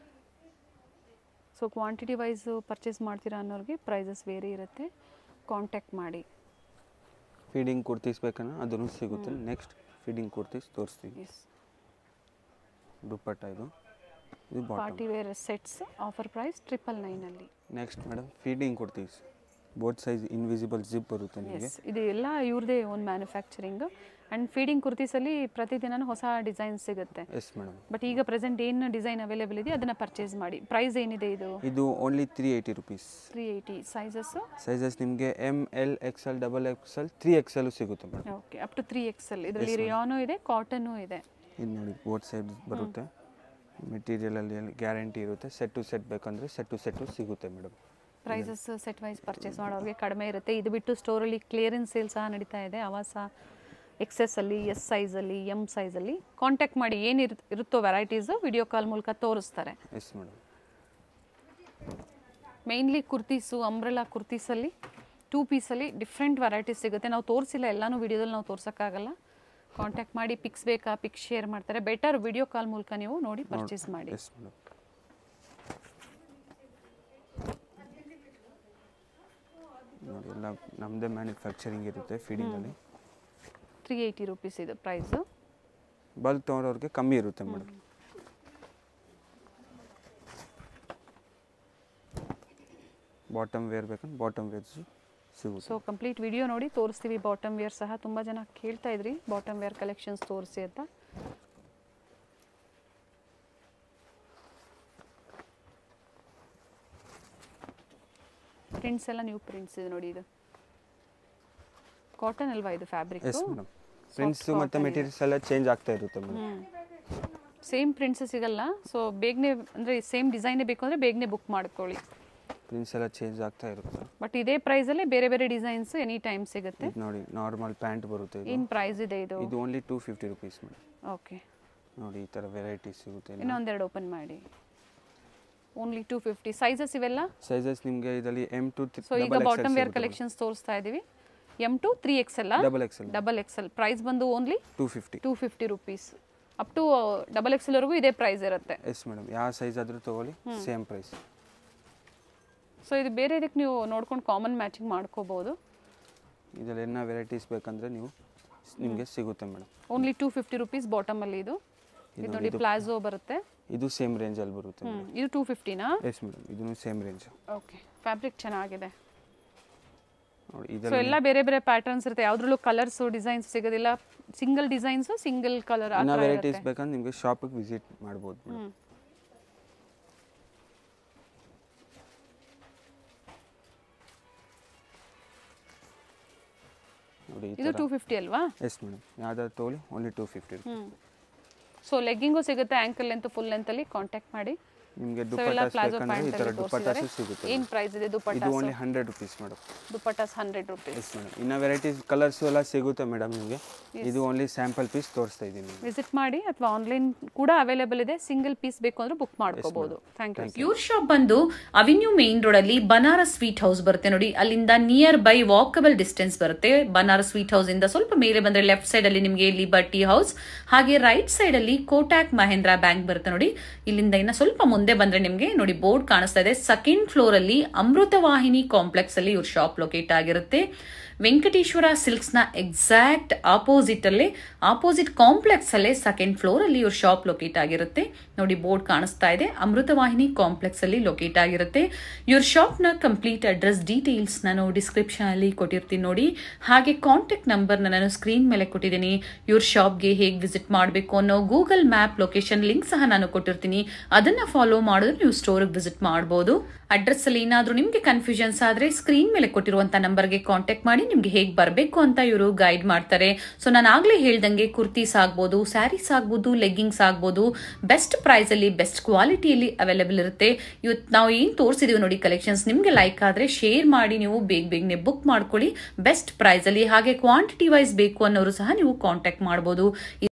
ಸೊ ಕ್ವಾಂಟಿಟಿ ವೈಸ್ ಪರ್ಚೇಸ್ ಮಾಡ್ತೀರಾ ಅನ್ನೋರಿಗೆ ಪ್ರೈಸಸ್ ಬೇರೆ ಇರುತ್ತೆ ಕಾಂಟ್ಯಾಕ್ಟ್ ಮಾಡಿ ಫೀಡಿಂಗ್ ಕುರ್ತೀಸ್ ಬೇಕನ್ನ ಅದನ್ನು ಸಿಗುತ್ತೆ ನೆಕ್ಸ್ಟ್ ಫೀಡಿಂಗ್ ಕುರ್ತೀಸ್ ತೋರಿಸ್ತೀವಿ ಎಸ್ ದುಪ್ಪಟ್ಟ ಇದು ಇದು bottom party wear sets offer price triple ನೈನಲ್ಲಿ next madam feeding kurtis both size invisible zip ಬರುತ್ತೆ ನಿಮಗೆ ಎಸ್ ಇದು ಎಲ್ಲ ಇವ್ರದೇ ಒಂದು ಮ್ಯಾನುಫ್ಯಾಕ್ಚರಿಂಗ್ ಆ್ಯಂಡ್ ಫೀಡಿಂಗ್ ಕುರ್ತೀಸಲ್ಲಿ ಪ್ರತಿದಿನ ಹೊಸ ಡಿಸೈನ್ ಸಿಗುತ್ತೆ ಎಸ್ ಮೇಡಮ್ ಬಟ್ ಈಗ ಪ್ರೆಸೆಂಟ್ ಏನು ಡಿಸೈನ್ ಅವೈಲೇಬಲ್ ಇದೆ ಅದನ್ನು ಪರ್ಚೇಸ್ ಮಾಡಿ ಪ್ರೈಸ್ ಏನಿದೆ ಇದು ಇದು only three eighty rupees three eighty sizes sizes ನಿಮಗೆ M L X L double X L three X L ಸಿಗುತ್ತೆ madam okay up to three X L ಇದರಲ್ಲಿ Yes, ma'am. ರಿಯಾನು ಇದೆ ಕಾಟನ್ನು ಇದೆ ಇದು ನೋಡಿ ಬೋತ್ ಸೈಡ್ ಬರುತ್ತೆ ಮೆಟೀರಿಯಲಲ್ಲಿ guarantee ಇರುತ್ತೆ ಸೆಟ್ ಟು ಸೆಟ್ ಬೇಕಂದರೆ ಸೆಟ್ ಟು ಸೆಟ್ಟು ಸಿಗುತ್ತೆ madam prices set wise purchase ಮಾಡೋರಿಗೆ ಕಡಿಮೆ ಇರುತ್ತೆ ಇದು ಬಿಟ್ಟು ಸ್ಟೋರಲ್ಲಿ ಕ್ಲಿಯರೆನ್ಸ್ ಸೇಲ್ ಸಹ ನಡೀತಾ ಇದೆ ಆವಾಸ ಎಕ್ಸ್ ಎಸ್ ಅಲ್ಲಿ ಎಸ್ ಸೈಜಲ್ಲಿ ಎಮ್ ಸೈಜಲ್ಲಿ ಕಾಂಟ್ಯಾಕ್ಟ್ ಮಾಡಿ ಏನು ಇರುತ್ತೋ ವೆರೈಟೀಸು ವಿಡಿಯೋ ಕಾಲ್ ಮೂಲಕ ತೋರಿಸ್ತಾರೆ yes madam mainly kurtis umbrella ಕುರ್ತೀಸಲ್ಲಿ ಟೂ ಪೀಸಲ್ಲಿ ಡಿಫ್ರೆಂಟ್ ವೆರೈಟೀಸ್ ಸಿಗುತ್ತೆ ನಾವು ತೋರಿಸಿಲ್ಲ ಎಲ್ಲನೂ ವಿಡಿಯೋದಲ್ಲಿ ನಾವು ತೋರ್ಸೋಕ್ಕಾಗಲ್ಲ ಕಾಂಟ್ಯಾಕ್ಟ್ ಮಾಡಿ ಪಿಕ್ಸ್ ಬೇಕಾ ಪಿಕ್ಸ್ ಶೇರ್ ಮಾಡ್ತಾರೆ ಬೆಟರ್ ವಿಡಿಯೋ ಕಾಲ್ ಮೂಲಕ ನೀವು ನೋಡಿ ಪರ್ಚೇಸ್ ಮಾಡಿ ಎಸ್ ಮೇಡಮ್ ನೋಡಿ ಎಲ್ಲ ನಮ್ಮದೇ ಮ್ಯಾನುಫ್ಯಾಕ್ಚರಿಂಗ್ ಇರುತ್ತೆ ಫೀಡಿಂಗಲ್ಲಿ ತ್ರೀ ಏಯ್ಟಿ ರುಪೀಸ್ ಇದು ಪ್ರೈಸು ಬಲ್ಕ್ ತೊಗೊಳೋರಿಗೆ ಕಮ್ಮಿ ಇರುತ್ತೆ ಮೇಡಮ್ ಬಾಟಮ್ ವೇರ್ ಬೇಕಂದ್ರೆ ಬಾಟಮ್ ವೇರ್ಸು ಸಿಗುತ್ತೆ ಸೊ ಕಂಪ್ಲೀಟ್ ವಿಡಿಯೋ ನೋಡಿ ತೋರಿಸ್ತೀವಿ ಬಾಟಮ್ ವೇರ್ ಸಹ ತುಂಬ ಜನ ಕೇಳ್ತಾ ಇದ್ರಿ ಬಾಟಮ್ ವೇರ್ ಕಲೆಕ್ಷನ್ಸ್ ತೋರಿಸಿ ಅಂತ ಪ್ರಿಂಟ್ಸ್ ಎಲ್ಲ ನ್ಯೂ ಪ್ರಿಂಟ್ಸ್ ಇದೆ ನೋಡಿ ಇದು ಕಾಟನ್ ಅಲ್ವಾ ಇದು ಫ್ಯಾಬ್ರಿಕ್ ಎಸ್ ಮೇಡಮ್ ಪ್ರಿಂಟ್ಸು ಮತ್ತು ಮೆಟೀರಿಯಲ್ಸ್ ಎಲ್ಲ ಚೇಂಜ್ ಆಗ್ತಾ ಇರುತ್ತೆ ಮೇಡಮ್ ಸೇಮ್ ಪ್ರಿಂಟ್ಸ್ ಸಿಗಲ್ಲ ಸೊ ಬೇಗನೆ ಅಂದರೆ ಸೇಮ್ ಡಿಸೈನೇ ಬೇಕು ಅಂದರೆ ಬೇಗನೆ ಬುಕ್ ಮಾಡ್ಕೊಳ್ಳಿ ಪ್ರಿಂಟ್ಸ್ ಎಲ್ಲ ಚೇಂಜ್ ಆಗ್ತಾ ಇರುತ್ತೆ ಬಟ್ ಇದೇ ಪ್ರೈಸಲ್ಲೇ ಬೇರೆ ಬೇರೆ ಡಿಸೈನ್ಸ್ ಎನಿ ಟೈಮ್ ಸಿಗುತ್ತೆ ಇದು ನೋಡಿ ನಾರ್ಮಲ್ ಪ್ಯಾಂಟ್ ಬರುತ್ತೆ ಇದು ಏನು ಪ್ರೈಸ್ ಇದೆ ಇದು ಇದು only two fifty rupees madam okay ನೋಡಿ ಈ ಥರ ವೆರೈಟೀಸ್ ಸಿಗುತ್ತೆ ಇನ್ನೊಂದೆರಡು ಓಪನ್ ಮಾಡಿ ಓನ್ಲಿ ಟೂ ಫಿಫ್ಟಿ ಸೈಜಸ್ ಇವೆಲ್ಲ ಸೈಜಸ್ ನಿಮಗೆ ಇದರಲ್ಲಿ ಎಮ್ ಟು ಸೊ ಈಗ ಬಾಟಮ್ ವೇರ್ ಕಲೆಕ್ಷನ್ಸ್ ತೋರಿಸ್ತಾ ಇದ್ದೀವಿ ಎಮ್ ಟು ತ್ರೀ ಎಕ್ಸ್ ಎಲ್ಲ double XL double XL price ಬಂದು only two fifty two fifty rupees up to double ಎಕ್ಸೆಲ್ವರೆಗೂ ಇದೇ ಪ್ರೈಸ್ ಇರುತ್ತೆ ಎಸ್ ಮೇಡಮ್ ಯಾವ ಸೈಜ್ ಆದರೂ ತೊಗೊಳ್ಳಿ ಸೇಮ್ ಪ್ರೈಸ್ ಸೊ ಇದು ಬೇರೆ ಇದಕ್ಕೆ ನೀವು ನೋಡ್ಕೊಂಡು ಕಾಮನ್ ಮ್ಯಾಚಿಂಗ್ ಮಾಡ್ಕೋಬೋದು ಇದರಲ್ಲಿ ಏನ ವೆರೈಟೀಸ್ ಬೇಕಂದರೆ ನೀವು ನಿಮಗೆ ಸಿಗುತ್ತೆ madam only two fifty rupees ಬಾಟಮಲ್ಲಿ ಇದು ಇದು ನೋಡಿ ಪ್ಲಾಜೋ ಬರುತ್ತೆ ಇದು ಸೇಮ್ ರೇಂಜಲ್ಲಿ ಬರುತ್ತೆ ಹ್ಮ್, ಇದು ಟೂ ಫಿಫ್ಟಿನಾ ಎಸ್ ಮೇಡಮ್ ಇದೂ ಸೇಮ್ ರೇಂಜ್ ಓಕೆ ಫ್ಯಾಬ್ರಿಕ್ ಚೆನ್ನಾಗಿದೆ ನೋಡಿ ಸೊ ಇದರಲ್ಲಿ ಎಲ್ಲ ಬೇರೆ ಬೇರೆ ಪ್ಯಾಟರ್ನ್ಸ್ ಇರುತ್ತೆ ಯಾವ್ದ್ರಲ್ಲೂ ಕಲರ್ಸ್ ಡಿಸೈನ್ಸ್ ಸಿಗೋದಿಲ್ಲ ಸಿಂಗಲ್ ಡಿಸೈನ್ಸ್ ಸಿಂಗಲ್ ಕಲರ್ ಆ ಇನ್ನ ಥರ ವೆರೈಟೀಸ್ ಇರುತ್ತೆ ಬೇಕಂದ್ರೆ ನಿಮಗೆ ಶಾಪಿಗೆ ವಿಸಿಟ್ ಮಾಡ್ಬೋದು ಮೇಡಮ್ ಹ್ಮ್. ನೋಡಿ ಈ ಇದು ಥರ ಟೂ ಫಿಫ್ಟಿ ಅಲ್ವಾ ಎಸ್ ಮೇಡಮ್ ಯಾವ್ದಾದ್ರು ತೊಗೊಳ್ಳಿ ಓನ್ಲಿ ಟೂ ಫಿಫ್ಟಿ ಹ್ಮ್ ಸೊ ಲೆಗ್ಗಿಂಗು ಸಿಗುತ್ತೆ ಆಂಕಲ್ ಲೆಂತ್ ಫುಲ್ ಲೆಂತಲ್ಲಿ ಕಾಂಟ್ಯಾಕ್ಟ್ ಮಾಡಿ ನಿಮಗೆ ಸೊ ಎಲ್ಲ ದುಪ್ಪಟ್ಟಾಸ್ ಪ್ಲಾಜೋ ಬೇಕಂದ್ರೆ ಈ ಥರ ಪ್ಯಾಂಟ್ ದುಪ್ಪಟ್ಟಾಸು ತೋರಿಸಿದ್ದಾರೆ ಸಿಗುತ್ತೆ ಏನ್ ಪ್ರೈಸ್ ಇದೆ ಇದು dupattas only hundred rupees madam dupattas hundred rupees yes madam ಇನ್ನು ವೆರೈಟೀಸ್ ಕಲರ್ಸು ಎಲ್ಲ ಸಿಗುತ್ತೆ ಮೇಡಮ್ ನಿಮಗೆ ಇದು ಓನ್ಲಿ ಸ್ಯಾಂಪಲ್ ಪೀಸ್ ತೋರಿಸ್ತಾ ಇದ್ದೀನಿ ನಿಮಗೆ ವಿಸಿಟ್ ಮಾಡಿ ಅಥವಾ ಆನ್ಲೈನ್ ಕೂಡ ಅವೈಲೇಬಲ್ ಇದೆ ಸಿಂಗಲ್ ಪೀಸ್ ಬೇಕು ಅಂದ್ರೆ ಬುಕ್ ಮಾಡ್ಕೋಬಹುದು ಥ್ಯಾಂಕ್ ಯು ಪ್ಯೂರ್ ಶಾಪ್ ಬಂದು ಅವೆನ್ಯೂ ಮೇನ್ ರೋಡ್ ಅಲ್ಲಿ ಬನಾರಸ್ ಸ್ವೀಟ್ ಹೌಸ್ ಬರುತ್ತೆ ನೋಡಿ ಅಲ್ಲಿಂದ ನಿಯರ್ ಬೈ ವಾಕಬಲ್ ಡಿಸ್ಟೆನ್ಸ್ ಬರುತ್ತೆ ಬನಾರಸ್ ಸ್ವೀಟ್ ಹೌಸ್ ಇಂದ ಸ್ವಲ್ಪ ಮೇಲೆ ಬಂದ್ರೆ ಲೆಫ್ಟ್ ಸೈಡ್ ಅಲ್ಲಿ ನಿಮಗೆ ಲಿಬರ್ಟಿ ಹೌಸ್ ಹಾಗೆ ರೈಟ್ ಸೈಡ್ ಅಲ್ಲಿ ಕೋಟ್ಯಾಕ್ ಮಹೇಂದ್ರ ಬ್ಯಾಂಕ್ ಬರುತ್ತೆ ನೋಡಿ ಇಲ್ಲಿಂದ ಇನ್ನ ಸ್ವಲ್ಪ ಮುಂದೆ ಬಂದ್ರೆ ನಿಮಗೆ ನೋಡಿ ಬೋರ್ಡ್ ಕಾಣಿಸ್ತಾ ಇದೆ ಸೆಕೆಂಡ್ ಫ್ಲೋರ್ ಅಲ್ಲಿ ಅಮೃತವಾಹಿನಿ ಕಾಂಪ್ಲೆಕ್ಸ್ ಅಲ್ಲಿ ಇವ್ರ ಶಾಪ್ ಲೊಕೇಟ್ ಆಗಿರುತ್ತೆ ವೆಂಕಟೇಶ್ವರ ಸಿಲ್ಕ್ಸ್ ನ ಎಕ್ಸಾಕ್ಟ್ ಆಪೋಸಿಟ್ ಅಲ್ಲೇ ಆಪೋಸಿಟ್ ಕಾಂಪ್ಲೆಕ್ಸ್ ಅಲ್ಲೇ ಸೆಕೆಂಡ್ ಫ್ಲೋರ್ ಅಲ್ಲಿ ಇವ್ರ ಶಾಪ್ ಲೊಕೇಟ್ ಆಗಿರುತ್ತೆ ನೋಡಿ ಬೋರ್ಡ್ ಕಾಣಿಸ್ತಾ ಇದೆ ಅಮೃತವಾಹಿನಿ ಕಾಂಪ್ಲೆಕ್ಸ್ ಅಲ್ಲಿ ಲೊಕೇಟ್ ಆಗಿರುತ್ತೆ ಇವ್ರ ಶಾಪ್ ನ ಕಂಪ್ಲೀಟ್ ಅಡ್ರೆಸ್ ಡೀಟೇಲ್ಸ್ ನಾನು ಡಿಸ್ಕ್ರಿಪ್ಷನ್ ಅಲ್ಲಿ ಕೊಟ್ಟಿರ್ತೀನಿ ನೋಡಿ ಹಾಗೆ ಕಾಂಟ್ಯಾಕ್ಟ್ ನಂಬರ್ ನಾನು ಸ್ಕ್ರೀನ್ ಮೇಲೆ ಕೊಟ್ಟಿದ್ದೀನಿ ಇವ್ರ ಶಾಪ್ಗೆ ಹೇಗೆ ವಿಸಿಟ್ ಮಾಡಬೇಕು ಅನ್ನೋ ಗೂಗಲ್ ಮ್ಯಾಪ್ ಲೊಕೇಶನ್ ಲಿಂಕ್ ಸಹ ನಾನು ಕೊಟ್ಟಿರ್ತೀನಿ ಅದನ್ನ ಫಾಲೋ ಮಾಡಿದ್ರೆ ನೀವು ಸ್ಟೋರ್ಗೆ ವಿಸಿಟ್ ಮಾಡಬಹುದು ಅಡ್ರೆಸ್ ಅಲ್ಲಿ ಏನಾದ್ರೂ ನಿಮ್ಗೆ ಕನ್ಫ್ಯೂಷನ್ಸ್ ಆದ್ರೆ ಸ್ಕ್ರೀನ್ ಮೇಲೆ ಕೊಟ್ಟಿರುವಂತ ನಂಬರ್ಗೆ ಕಾಂಟ್ಯಾಕ್ಟ್ ಮಾಡಿ ನಿಮ್ಗೆ ಹೇಗೆ ಬರಬೇಕು ಅಂತ ಇವರು ಗೈಡ್ ಮಾಡ್ತಾರೆ ಸೊ ನಾನು ಆಗ್ಲೇ ಹೇಳ್ದಂಗೆ ಕುರ್ತೀಸ್ ಆಗ್ಬೋದು ಸ್ಯಾರೀಸ್ ಆಗ್ಬೋದು ಲೆಗ್ಗಿಂಗ್ಸ್ ಆಗ್ಬೋದು ಬೆಸ್ಟ್ ಪ್ರೈಸ್ ಅಲ್ಲಿ ಬೆಸ್ಟ್ ಕ್ವಾಲಿಟಿಯಲ್ಲಿ ಅವೈಲೇಬಲ್ ಇರುತ್ತೆ ಇವತ್ತು ನಾವು ಏನ್ ತೋರಿಸಿದೀವಿ ನೋಡಿ ಕಲೆಕ್ಷನ್ಸ್ ನಿಮ್ಗೆ ಲೈಕ್ ಆದ್ರೆ ಶೇರ್ ಮಾಡಿ ನೀವು ಬೇಗ ಬೇಗನೆ ಬುಕ್ ಮಾಡ್ಕೊಳ್ಳಿ ಬೆಸ್ಟ್ ಪ್ರೈಸ್ ಅಲ್ಲಿ ಹಾಗೆ ಕ್ವಾಂಟಿಟಿ ವೈಸ್ ಬೇಕು ಅನ್ನೋರು ಸಹ ನೀವು ಕಾಂಟ್ಯಾಕ್ಟ್ ಮಾಡಬಹುದು